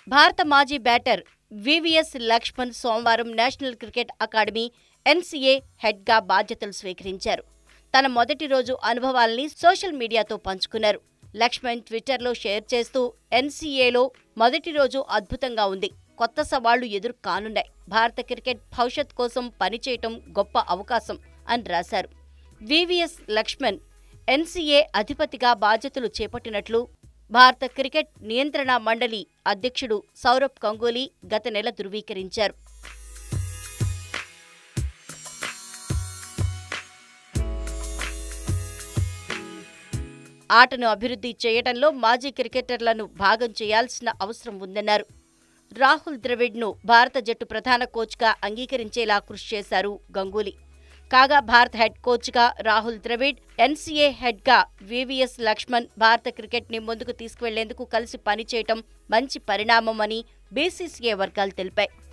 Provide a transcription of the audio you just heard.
భారత మాజీ batter VVS Laxman సోమవారం నేషనల్ క్రికెట్ అకాడమీ ఎన్సీఏ హెడ్గా బాధ్యతలు స్వీకరించారు తన మొదటి రోజు అనుభవాల్ని సోషల్ మీడియాతో పంచుకున్నారు లక్ష్మణ్ ట్విట్టర్లో షేర్ చేస్తూ ఎన్సీఏలో మొదటి రోజు అద్భుతంగా ఉంది కొత్త సవాళ్లు ఎదురు కానున్నాయి భారత క్రికెట్ భవిష్యత్ కోసం పనిచేయటం గొప్ప అవకాశం అని రాశారు వివిఎస్ లక్ష్మణ్ ఎన్సీఏ అధిపతిగా బాధ్యతలు చేపట్టినట్లు భారత క్రికెట్ నియంత్రణ మండలి అధ్యక్షుడు సౌరభ్ గంగూలీ గత నెల ధృవీకరించారు ఆటను అభివృద్ధి చేయటంలో మాజీ క్రికెటర్లను భాగం చేయాల్సిన అవసరం ఉందన్నారు రాహుల్ ద్రవిడ్ను భారత జట్టు ప్రధాన కోచ్గా అంగీకరించేలా కృషి చేశారు గంగూలీ కాగా భారత హెడ్ కోచ్గా రాహుల్ ద్రవిడ్ ఎన్సీఏ హెడ్గా వివిఎస్ లక్ష్మణ్ భారత క్రికెట్ని ముందుకు తీసుకువెళ్లేందుకు కలిసి పనిచేయటం మంచి పరిణామమని బీసీసీఏ వర్గాలు తెలిపాయి